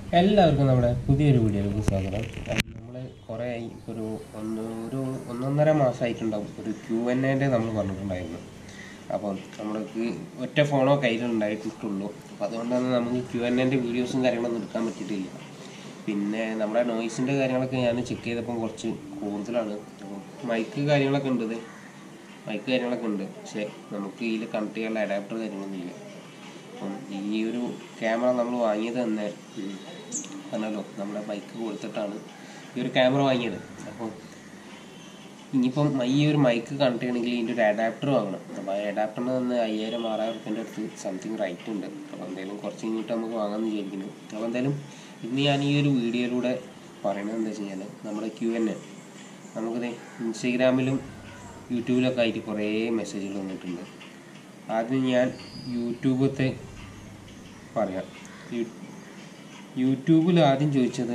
എല്ലാവർക്കും നമ്മുടെ പുതിയൊരു വീഡിയോയിലേക്ക് സ്വാഗതം നമ്മൾ കുറേ ആയി ഒരു ഒന്ന് ഒരു ഒന്നൊന്നര മാസമായിട്ടുണ്ടാവും ഒരു ക്യു എൻ എൻ്റെ നമ്മൾ പറഞ്ഞിട്ടുണ്ടായിരുന്നു അപ്പം നമ്മൾക്ക് ഒറ്റ ഫോണോ കയ്യിലുണ്ടായിട്ടുള്ളൂ അപ്പം അതുകൊണ്ടാണ് നമുക്ക് ക്യു എൻ എൻ്റെ വീഡിയോസും കാര്യങ്ങളൊന്നും എടുക്കാൻ പറ്റിയിട്ടില്ല പിന്നെ നമ്മുടെ നോയ്സിൻ്റെ കാര്യങ്ങളൊക്കെ ഞാൻ ചെക്ക് ചെയ്തപ്പം കുറച്ച് കൂടുതലാണ് അപ്പം മൈക്ക് കാര്യങ്ങളൊക്കെ ഉണ്ട് ഇത്. മൈക്ക് കാര്യങ്ങളൊക്കെ ഉണ്ട് പക്ഷേ നമുക്ക് ഇതിൽ കണക്ട് ചെയ്യാനുള്ള അഡാപ്റ്റർ കാര്യങ്ങളൊന്നും ഇല്ല അപ്പം ഈ ഒരു ക്യാമറ നമ്മൾ വാങ്ങിയത് തന്നെ ഉം, പറഞ്ഞല്ലോ നമ്മുടെ ബൈക്ക് കൊടുത്തിട്ടാണ് ഈ ഒരു ക്യാമറ വാങ്ങിയത് അപ്പോൾ ഇനിയിപ്പം ഈ ഒരു മൈക്ക് കണക്ട് ചെയ്യണമെങ്കിൽ ഇതിൻ്റെ ഒരു അഡാപ്റ്റർ വാങ്ങണം അപ്പോൾ ആ അഡാപ്റ്ററിന് തന്നെ അയ്യായിരം ആറായിരം റുപ്യൻ്റെ അടുത്ത് സംതിങ് റൈറ്റ് ഉണ്ട് അപ്പോൾ എന്തായാലും കുറച്ച് കഴിഞ്ഞിട്ട് നമുക്ക് വാങ്ങാമെന്ന് വിചാരിക്കുന്നു അപ്പോൾ എന്തായാലും ഇന്ന് ഞാൻ ഈ ഒരു വീഡിയോയിലൂടെ പറയണത് എന്താ വെച്ച് കഴിഞ്ഞാൽ നമ്മുടെ ക്യു എൻ എ നമുക്കിത് ഇൻസ്റ്റഗ്രാമിലും യൂട്യൂബിലൊക്കെ ആയിട്ട് കുറേ മെസ്സേജുകൾ വന്നിട്ടുണ്ട് ആദ്യം ഞാൻ യൂട്യൂബത്തെ പറയാം യൂ- യൂട്യൂബിൽ ആദ്യം ചോദിച്ചത്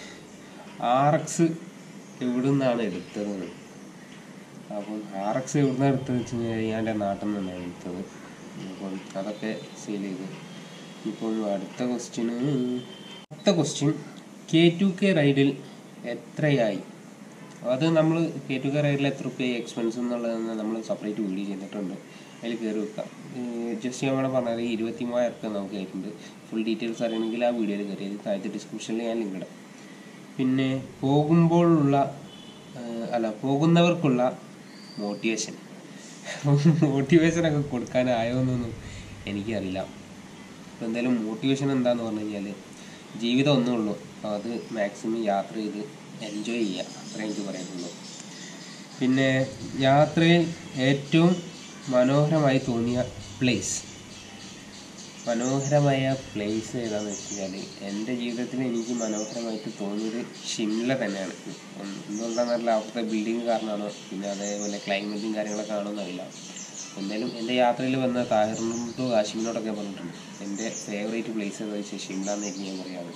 ആർ എക്സ് എവിടെ നിന്നാണ് എടുത്തതെന്ന് അപ്പം ആർ എക്സ് എവിടെ നിന്നാണ് എടുത്തതെന്ന് വെച്ച് കഴിഞ്ഞാൽ ഞാൻ എൻ്റെ നാട്ടിൽ നിന്നാണ് എടുത്തത് അപ്പം അതൊക്കെ സെയിൽ ചെയ്തു ഇപ്പം അടുത്ത ക്വസ്റ്റ്യന് അടുത്ത ക്വസ്റ്റ്യൻ കെ ടു കെ റൈഡിൽ എത്രയായി അത് നമ്മൾ കെ ടു കെ റൈഡിൽ എത്ര റുപ്യ എക്സ്പെൻസ് എന്നുള്ളത് നമ്മൾ സെപ്പറേറ്റ് വീഡിയോ ചെയ്തിട്ടുണ്ട് അതിൽ കയറി വെക്കാം ജസ്റ്റ് ഞാൻ വേണം പറഞ്ഞാൽ ഇരുപത്തി മൂവായിരം റുപ്യ നമുക്ക് ആയിട്ടുണ്ട് ഫുൾ ഡീറ്റെയിൽസ് അറിയണമെങ്കിൽ ആ വീഡിയോയിൽ കയറി താഴത്തെ ഡിസ്ക്രിപ്ഷനിൽ ഞാൻ ലിങ്ക് ഇടാം പിന്നെ പോകുമ്പോഴുള്ള ആ, അല്ല പോകുന്നവർക്കുള്ള മോട്ടിവേഷൻ മോട്ടിവേഷനൊക്കെ കൊടുക്കാനായോ എന്നൊന്നും എനിക്കറിയില്ല അപ്പോൾ എന്തായാലും മോട്ടിവേഷൻ എന്താന്ന് പറഞ്ഞു കഴിഞ്ഞാൽ ജീവിതം ഒന്നേ ഉള്ളൂ അപ്പോൾ അത് മാക്സിമം യാത്ര ചെയ്ത് എൻജോയ് ചെയ്യുക അത്രേ എനിക്ക് പറയാനുള്ളൂ പിന്നെ യാത്രയിൽ ഏറ്റവും മനോഹരമായി തോന്നിയ പ്ലേസ് മനോഹരമായ പ്ലേസ് ഏതാണെന്ന് വെച്ച് കഴിഞ്ഞാൽ എൻ്റെ ജീവിതത്തിൽ എനിക്ക് മനോഹരമായിട്ട് തോന്നിയത് ഷിംല തന്നെയാണ് ഉം, എന്തുകൊണ്ടാണെന്നറിയില്ല അവിടുത്തെ ബിൽഡിങ് കാരണമാണോ പിന്നെ അതേപോലെ ക്ലൈമറ്റും കാര്യങ്ങളൊക്കെ ആണോ എന്നറിയില്ല എന്തായാലും എൻ്റെ യാത്രയിൽ വന്ന താഹിറിനും ടു കാശ്മീരിനോടൊക്കെ പറഞ്ഞിട്ടുണ്ട് എൻ്റെ ഫേവറേറ്റ് പ്ലേസ് എന്ന് വെച്ചാൽ ഷിംല എന്നായിരിക്കും ഞാൻ പറയാറ്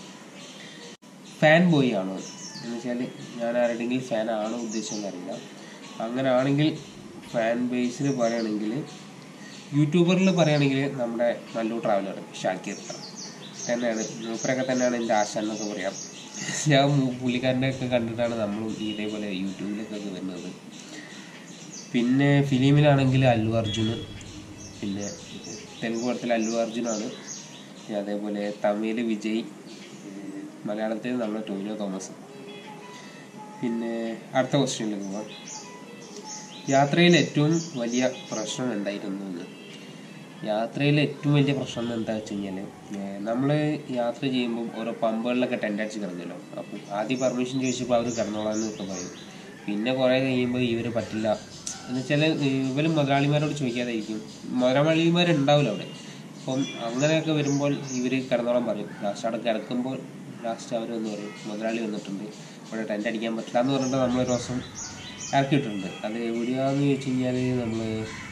ഫാൻ ബോയ് ആണോ എന്ന് വെച്ചാൽ ഞാൻ ആരുടെയെങ്കിലും ഫാൻ ആണോ ഉദ്ദേശിച്ചതെന്ന് അറിയില്ല അങ്ങനെ ആണെങ്കിൽ ഫാൻ ബേസിൽ പറയുകയാണെങ്കിൽ യൂട്യൂബറിൽ പറയുകയാണെങ്കിൽ നമ്മുടെ നല്ലു ട്രാവലർ ഷാക്കിർ ഖാൻ തന്നെയാണ് മൂപ്പരൊക്കെ തന്നെയാണ് എൻ്റെ ആശ എന്നൊക്കെ പറയാം ഞാൻ മൂ- പുള്ളിക്കാരനെ ഒക്കെ കണ്ടിട്ടാണ് നമ്മളും ഇതേപോലെ യൂട്യൂബിലൊക്കെ വരുന്നത് പിന്നെ ഫിലിമിലാണെങ്കിൽ അല്ലു അർജുന് പിന്നെ തെലുങ്ക് പടത്തിൽ അല്ലു അർജുനാണ് പിന്നെ അതേപോലെ തമിഴിൽ വിജയ് ഏഹ് മലയാളത്തിൽ നമ്മുടെ ടോവിനോ തോമസ് പിന്നെ അടുത്ത ക്വസ്റ്റ്യനിലേക്ക് പോകാം യാത്രയിൽ ഏറ്റവും വലിയ പ്രശ്നം എന്തായിരുന്നു എന്ന് യാത്രയിലെ ഏറ്റവും വലിയ പ്രശ്നം എന്താ വെച്ച് കഴിഞ്ഞാൽ നമ്മൾ യാത്ര ചെയ്യുമ്പോൾ ഓരോ പമ്പുകളിലൊക്കെ ടെൻ്റ് അടിച്ച് കിടന്നല്ലോ അപ്പോൾ ആദ്യം പെർമിഷൻ ചോദിച്ചപ്പോൾ അവർ കിടന്നോളാന്ന് ഒക്കെ പറയും പിന്നെ കുറേ കഴിയുമ്പോൾ ഇവർ പറ്റില്ല എന്ന് വെച്ചാൽ ഇവർ മുതലാളിമാരോട് ചോദിക്കാതായിരിക്കും മുതലാളിമാരുണ്ടാവില്ല അവിടെ അപ്പം അങ്ങനെയൊക്കെ വരുമ്പോൾ ഇവർ കിടന്നോളാൻ പറയും ലാസ്റ്റ് അവിടെ കിടക്കുമ്പോൾ ലാസ്റ്റ് അവർ വന്ന് പറയും മുതലാളി വന്നിട്ടുണ്ട് ഇവിടെ ടെൻ്റ് അടിക്കാൻ പറ്റില്ല എന്ന് പറഞ്ഞിട്ട് നമ്മളൊരു ദിവസം ഇറക്കിയിട്ടുണ്ട് അത് എവിടെയാണെന്ന് ചോദിച്ചു കഴിഞ്ഞാൽ നമ്മൾ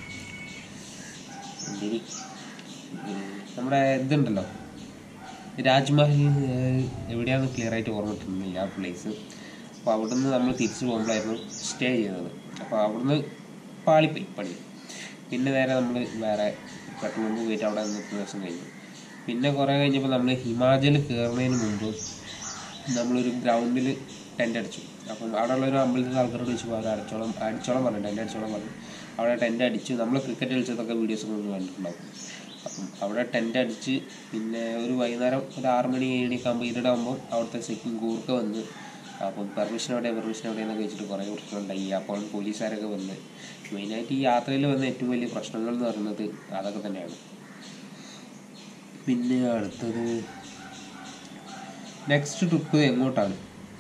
എന്തിനി നമ്മുടെ ഇതുണ്ടല്ലോ രാജ്മഹൽ ഏഹ്, എവിടെയാണെന്ന് ക്ലിയർ ആയിട്ട് ഓർമ്മ കിട്ടുന്നില്ല ആ പ്ലേസ് അപ്പോൾ അവിടുന്ന് നമ്മൾ തിരിച്ചു പോകുമ്പോഴായിരുന്നു സ്റ്റേ ചെയ്തത് അപ്പോൾ അവിടുന്ന് പാളിപ്പോയി പണി പിന്നെ നേരെ നമ്മൾ വേറെ പെട്രോൾ പമ്പ് പോയിട്ട് അവിടെ നിന്നിട്ട് ദിവസം കഴിഞ്ഞു പിന്നെ കുറേ കഴിഞ്ഞപ്പോൾ നമ്മൾ ഹിമാചൽ കയറുന്നതിന് മുമ്പ് നമ്മളൊരു ഗ്രൗണ്ടിൽ ടെൻ്റ് അടിച്ചു അപ്പം അവിടെ ഉള്ള ഒരു അമ്പലത്തിലെ ആൾക്കാരോട് ചോദിച്ചു അവർ അടിച്ചോളം അടിച്ചോളം പറഞ്ഞു ടെൻ്റ് അടിച്ചോളം പറഞ്ഞു അവിടെ ടെൻ്റ് അടിച്ചു നമ്മൾ ക്രിക്കറ്റ് കളിച്ചതൊക്കെ വീഡിയോസ് നിങ്ങൾ കണ്ടിട്ടുണ്ടാവും അപ്പം അവിടെ ടെൻ്റ് അടിച്ച് പിന്നെ ഒരു വൈകുന്നേരം ഒരു ആറ് മണി ഏഴ് മണിയൊക്കെ ആകുമ്പോൾ ഇരുടാകുമ്പോൾ അവിടുത്തെ സെക്യൂർ ഗൂർക്ക വന്ന് അപ്പം പെർമിഷൻ എവിടെ പെർമിഷൻ എവിടെയെന്നൊക്കെ വെച്ചിട്ട് കുറേ പ്രശ്നമുണ്ടായി അപ്പോൾ പോലീസുകാരൊക്കെ വന്ന് മെയിനായിട്ട് ഈ യാത്രയിൽ വന്ന ഏറ്റവും വലിയ പ്രശ്നങ്ങൾ എന്ന് പറയുന്നത് അതൊക്കെ തന്നെയാണ് പിന്നെ അടുത്തത് നെക്സ്റ്റ് ട്രിപ്പ് എങ്ങോട്ടാണ്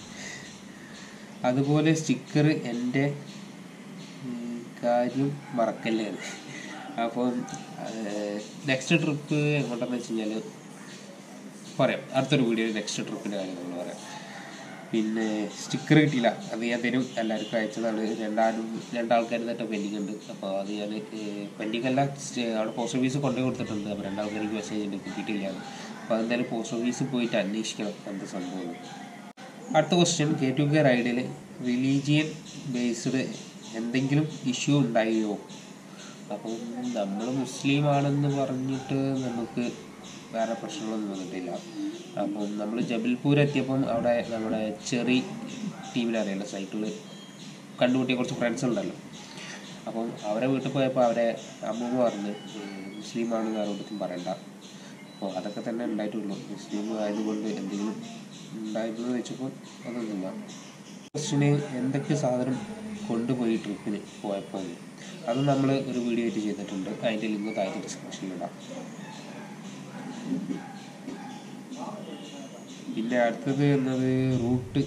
അതുപോലെ സ്റ്റിക്കർ എൻ്റെ ഉം, കാര്യം മറക്കല്ലേ എന്ന്. അപ്പം നെക്സ്റ്റ് ട്രിപ്പ് എങ്ങോട്ടാന്ന് വെച്ച് കഴിഞ്ഞാൽ പറയാം അടുത്തൊരു വീഡിയോയിൽ നെക്സ്റ്റ് ട്രിപ്പിൻ്റെ കാര്യം നമ്മൾ പറയാം പിന്നെ സ്റ്റിക്കർ കിട്ടിയില്ല അത് ഞാൻ തരും എല്ലാവർക്കും അയച്ചതാണ് രണ്ടാളും രണ്ടാൾക്കാർ തന്നെ പെൻഡിങ് ഉണ്ട് അപ്പോൾ അത് ഞാൻ പെൻഡിങ് അല്ല സ്റ്റ് അവിടെ പോസ്റ്റ് ഓഫീസ് കൊണ്ടുപോയി കൊടുത്തിട്ടുണ്ട് അപ്പോൾ രണ്ടാൾക്കാർക്ക് മെസ്സേജ് ഉണ്ട് കിട്ടിയിട്ടില്ല അപ്പോൾ അതെന്തായാലും പോസ്റ്റ് ഓഫീസിൽ പോയിട്ട് അന്വേഷിക്കണം എന്ത് സംഭവം അടുത്ത ക്വസ്റ്റ്യൻ കെ ടു കെ റൈഡിൽ റിലീജിയൻ ബേസ്ഡ് എന്തെങ്കിലും ഇഷ്യൂ ഉണ്ടായോ അപ്പം നമ്മൾ മുസ്ലിം ആണെന്ന് പറഞ്ഞിട്ട് നമുക്ക് വേറെ പ്രശ്നങ്ങളൊന്നും വന്നിട്ടില്ല അപ്പം നമ്മൾ ജബൽപൂർ എത്തിയപ്പം അവിടെ നമ്മുടെ ചെറി ടീമിനറിയാലോ സൈക്കിള് കണ്ടുമുട്ടിയ കുറച്ച് ഫ്രണ്ട്സ് ഉണ്ടല്ലോ അപ്പം അവരെ വീട്ടിൽ പോയപ്പോൾ അവരെ അമ്മൂമ്മ പറഞ്ഞ് മുസ്ലിം ആണെന്ന് ആരോടത്തും പറയണ്ട അപ്പോൾ അതൊക്കെ തന്നെ ഉണ്ടായിട്ടുള്ളൂ മുസ്ലിം ആയതുകൊണ്ട് എന്തെങ്കിലും ഉണ്ടായിരുന്നു വെച്ചപ്പോൾ അതൊന്നുമില്ല ക്വസ്റ്റിന് എന്തൊക്കെ സാധനം കൊണ്ടുപോയി ട്രിപ്പിന് പോയപ്പോൾ അത് നമ്മൾ ഒരു വീഡിയോ ആയിട്ട് ചെയ്തിട്ടുണ്ട് അതിൻ്റെ ലിങ്ക് താഴെ ഡിസ്ക്രിപ്ഷനിലിടാം പിന്നെ അടുത്തത് എന്നത് റൂട്ട്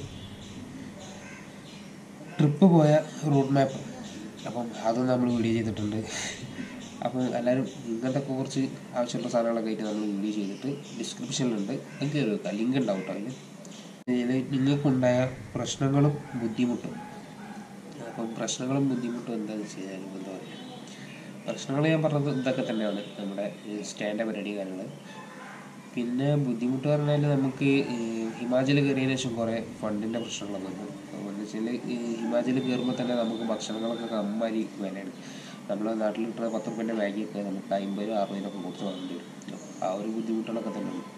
ട്രിപ്പ് പോയ റൂട്ട് മാപ്പ് അപ്പം അതും നമ്മൾ വീഡിയോ ചെയ്തിട്ടുണ്ട് അപ്പം എല്ലാവരും ഇങ്ങനത്തെ കുറച്ച് ആവശ്യമുള്ള സാധനങ്ങളൊക്കെ ആയിട്ട് നമ്മൾ വീഡിയോ ചെയ്തിട്ട് ഡിസ്ക്രിപ്ഷനിലുണ്ട് അത് കയറി വെക്കാം ലിങ്ക് ഉണ്ടാവും കേട്ടോ അതിൽ ഇതിൽ നിങ്ങൾക്കുണ്ടായ പ്രശ്നങ്ങളും ബുദ്ധിമുട്ടും അപ്പം പ്രശ്നങ്ങളും ബുദ്ധിമുട്ടും എന്താണെന്ന് വെച്ച് കഴിഞ്ഞാൽ എന്താ പറയുക പ്രശ്നങ്ങൾ ഞാൻ പറഞ്ഞത് ഇതൊക്കെ തന്നെയാണ് നമ്മുടെ സ്റ്റാൻഡ് പരിപാടി കാര്യങ്ങൾ പിന്നെ ബുദ്ധിമുട്ട് പറഞ്ഞാൽ നമുക്ക് ഈ ഹിമാചൽ കയറിയതിന് ശേഷം കുറേ ഫണ്ടിൻ്റെ പ്രശ്നങ്ങളൊക്കെ ഉണ്ട് അപ്പോൾ എന്ന് വെച്ചാൽ ഈ ഹിമാചൽ കയറുമ്പോൾ തന്നെ നമുക്ക് ഭക്ഷണങ്ങളൊക്കെ അമ്മാരി വിലയാണ് നമ്മുടെ നാട്ടിൽ കിട്ടുന്ന പത്ത് റുപ്യൻ്റെ മാഗിയൊക്കെ നമുക്ക് അമ്പത് അറുപതിനൊക്കെ കൊടുത്ത് വാങ്ങേണ്ടി വരും ആ ഒരു ബുദ്ധിമുട്ടുകളൊക്കെ തന്നെ ഉണ്ട്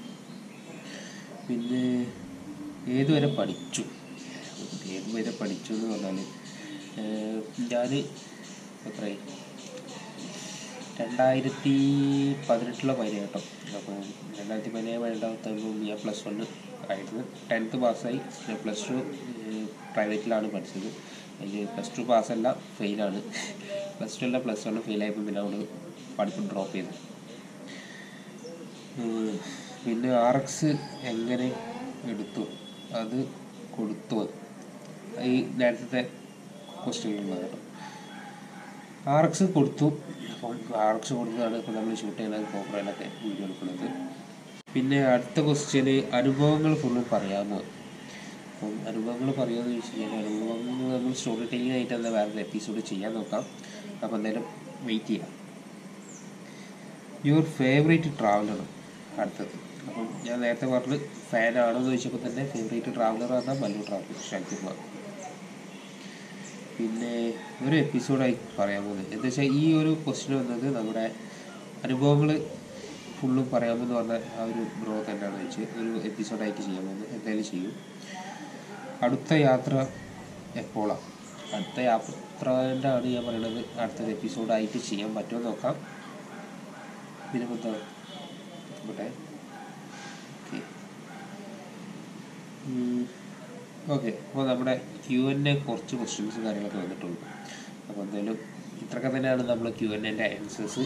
പിന്നെ ഏതുവരെ പഠിച്ചു ഏതുവരെ പഠിച്ചു എന്ന് പറഞ്ഞാൽ ഞാൻ എത്രയായി രണ്ടായിരത്തി പതിനെട്ടിലെ പതിനേഴ് കേട്ടോ അപ്പോൾ രണ്ടായിരത്തി പതിനേഴ് പതിനെട്ടാമത്താകുമ്പോൾ ഞാൻ പ്ലസ് വണ്ണ് ആയിരുന്നു ടെൻത്ത് പാസ്സായി ഞാൻ പ്ലസ് ടു പ്രൈവറ്റിലാണ് പഠിച്ചത് അതിൽ പ്ലസ് ടു പാസ്സല്ല ഫെയിലാണ് പ്ലസ് ടു അല്ല പ്ലസ് വണ്ണ് ഫെയിലായപ്പോൾ പിന്നെ അവിടെ പഠിപ്പ് ഡ്രോപ്പ് ചെയ്തു ഉം. പിന്നെ ആർ എക്സ് എങ്ങനെ എടുത്തു അത് കൊടുത്തു ഈ നേരത്തെ ക്വസ്റ്റ്യനിലുള്ളത് കേട്ടോ ആർ എക്സ് കൊടുത്തു അപ്പം ആർ എക്സ് കൊടുത്തതാണ് ഇപ്പം നമ്മൾ ഷൂട്ട് ചെയ്യുന്നത് കോപ്പറയിലൊക്കെ വീഡിയോ എടുക്കുന്നത് പിന്നെ അടുത്ത ക്വസ്റ്റ്യന് അനുഭവങ്ങൾ ഫുള്ളും പറയാമോ അപ്പം അനുഭവങ്ങൾ പറയാമെന്ന് ചോദിച്ചു കഴിഞ്ഞാൽ അനുഭവങ്ങൾ നമ്മൾ സ്റ്റോറി ടെല്ലിംഗ് ആയിട്ട് എന്താ വേറൊരു എപ്പിസോഡ് ചെയ്യാൻ നോക്കാം അപ്പോൾ എന്തായാലും വെയിറ്റ് ചെയ്യാം യുവർ ഫേവറേറ്റ് ട്രാവലർ അടുത്തത് അപ്പം ഞാൻ നേരത്തെ പറഞ്ഞ് ഫാനാണോ എന്ന് ചോദിച്ചപ്പോൾ തന്നെ ഫേവറേറ്റ് ട്രാവലർ പറഞ്ഞാൽ മല്ലു ട്രാവലർ ഷാക്കിമാർ പിന്നെ ഒരു എപ്പിസോഡായി പറയാൻ പോകുന്നത് എന്താ വെച്ചാൽ ഈ ഒരു ക്വസ്റ്റ്യൻ വന്നത് നമ്മുടെ അനുഭവങ്ങൾ ഫുള്ളും പറയാമെന്ന് പറഞ്ഞ ആ ഒരു ബ്രോ തന്നെയാണ് വെച്ച് ഒരു എപ്പിസോഡായിട്ട് ചെയ്യാൻ പോകുന്നത് എന്തായാലും ചെയ്യും അടുത്ത യാത്ര എപ്പോഴാണ് അടുത്ത യാത്രേൻ്റെ ആണ് ഞാൻ പറയണത് അടുത്തൊരു എപ്പിസോഡായിട്ട് ചെയ്യാൻ പറ്റുമോ നോക്കാം പിന്നെ ഇപ്പൊ എന്താ നോക്കട്ടെ ഓക്കെ ഓക്കെ അപ്പോൾ നമ്മുടെ ക്യു എൻ എ കുറച്ച് ക്വസ്റ്റ്യൻസും കാര്യങ്ങളൊക്കെ വന്നിട്ടുള്ളൂ അപ്പോൾ എന്തായാലും ഇത്രയൊക്കെ തന്നെയാണ് നമ്മൾ ക്യു എൻ എൻ്റെ ആൻസേഴ്സ്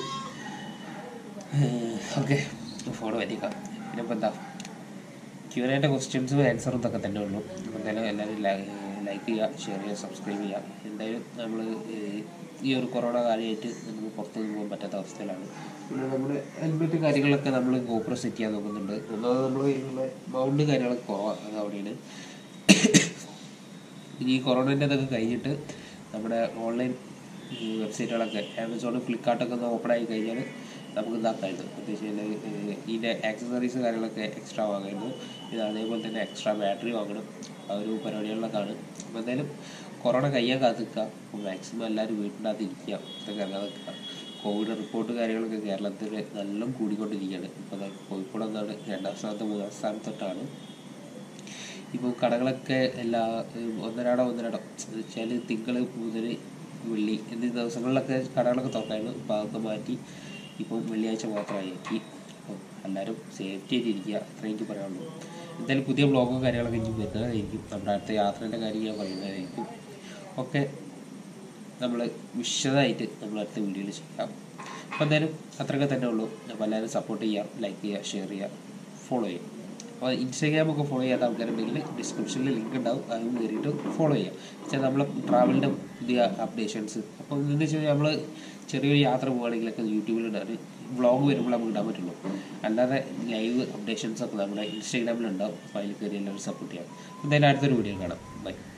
ഓക്കെ ഫോൺ വലിക്കാം പിന്നെ ഇപ്പോൾ എന്താ ക്യു എൻ എൻ്റെ ക്വസ്റ്റ്യൻസും ആൻസറും ഇതൊക്കെ തന്നെ ഉള്ളൂ അപ്പോൾ എന്തായാലും എല്ലാവരും ലൈക്ക് ചെയ്യുക ഷെയർ ചെയ്യുക സബ്സ്ക്രൈബ് ചെയ്യുക എന്തായാലും നമ്മൾ ഈ ഒരു കൊറോണ കാര്യമായിട്ട് നമുക്ക് പുറത്തൊന്നും പോകാൻ പറ്റാത്ത അവസ്ഥയിലാണ് പിന്നെ നമ്മുടെ ഹെൽമെറ്റ് കാര്യങ്ങളൊക്കെ നമ്മൾ ഗോപ്രോ സെറ്റ് ചെയ്യാൻ നോക്കുന്നുണ്ട് ഒന്നാമത് നമ്മൾ കയ്യിലുള്ള മൗണ്ട് കാര്യങ്ങളൊക്കെ കുറവാണ് അത് അവിടെയാണ് ഇനി ഈ കൊറോണൻ്റെ ഇതൊക്കെ കഴിഞ്ഞിട്ട് നമ്മുടെ ഓൺലൈൻ വെബ്സൈറ്റുകളൊക്കെ ആമസോണും ഫ്ലിപ്കാർട്ടൊക്കെ ഒന്ന് ഓപ്പൺ ആയി കഴിഞ്ഞാൽ നമുക്ക് ഇതാക്കായിരുന്നു പ്രത്യേകിച്ച് കഴിഞ്ഞാൽ ഇതിൻ്റെ ആക്സസറീസ് കാര്യങ്ങളൊക്കെ എക്സ്ട്രാ വാങ്ങായിരുന്നു ഇത് അതേപോലെ തന്നെ എക്സ്ട്രാ ബാറ്ററി വാങ്ങണം ആ ഒരു പരിപാടികളിലൊക്കെയാണ് അപ്പോൾ എന്തായാലും കൊറോണ കഴിയാൻ കാത്തിക്കുക മാക്സിമം എല്ലാവരും വീട്ടിനകത്ത് ഇരിക്കുക ഇതൊക്കെ നിൽക്കുക കോവിഡ് റിപ്പോർട്ട് കാര്യങ്ങളൊക്കെ കേരളത്തിൽ നല്ല കൂടിക്കൊണ്ടിരിക്കുകയാണ് ഇപ്പോൾ ദാ കോഴിക്കോട് എന്നാണ് രണ്ടാം സ്ഥാനത്ത് മൂന്നാം സ്ഥാനത്തൊട്ടാണ് ഇപ്പോൾ കടകളൊക്കെ എല്ലാ ഏഹ് ഒന്നരാടം ഒന്നരാടം എന്ന് വെച്ചാൽ തിങ്കൾ മുതൽ വെള്ളി എന്നീ ദിവസങ്ങളിലൊക്കെ കടകളൊക്കെ തുറക്കായിരുന്നു ഇപ്പോൾ അതൊക്കെ മാറ്റി ഇപ്പം വെള്ളിയാഴ്ച മാത്രമായി ആക്കി അപ്പം എല്ലാവരും സേഫ്റ്റി ആയിട്ട് ഇരിക്കുക അത്രേ എനിക്ക് പറയാനുള്ളൂ എന്തായാലും പുതിയ ബ്ലോഗും കാര്യങ്ങളൊക്കെ ഇനി വരുന്നതായിരിക്കും നമ്മുടെ അടുത്ത യാത്രേൻ്റെ കാര്യം ഞാൻ പറയുന്നതായിരിക്കും ഒക്കെ നമ്മൾ വിശദമായിട്ട് നമ്മൾ അടുത്ത വീഡിയോയിൽ ചെയ്യാം അപ്പോൾ എന്തായാലും അത്രയൊക്കെ തന്നെ ഉള്ളൂ അപ്പോൾ എല്ലാവരും സപ്പോർട്ട് ചെയ്യാം ലൈക്ക് ചെയ്യുക ഷെയർ ചെയ്യുക ഫോളോ ചെയ്യുക അപ്പോൾ ഇൻസ്റ്റാഗ്രാമൊക്കെ ഫോളോ ചെയ്യാത്ത ആൾക്കാരുണ്ടെങ്കിൽ ഡിസ്ക്രിപ്ഷനിൽ ലിങ്ക് ഉണ്ടാവും അത് കയറിയിട്ട് ഫോളോ ചെയ്യാം വെച്ചാൽ നമ്മൾ ട്രാവലിൻ്റെ പുതിയ അപ്ഡേഷൻസ് അപ്പോൾ എന്താ വെച്ചാൽ നമ്മൾ ചെറിയൊരു യാത്ര പോകുകയാണെങ്കിലൊക്കെ യൂട്യൂബിൽ ഇടാൻ വ്ളോഗ് വരുമ്പോൾ നമുക്ക് ഇടാൻ പറ്റുള്ളൂ അല്ലാതെ ലൈവ് അപ്ഡേഷൻസ് ഒക്കെ നമ്മുടെ ഇൻസ്റ്റാഗ്രാമിൽ ഉണ്ടാവും അപ്പോൾ അതിൽ കയറി എല്ലാവരും സപ്പോർട്ട് ചെയ്യാം എന്തായാലും അടുത്തൊരു വീഡിയോ കാണാം ബൈ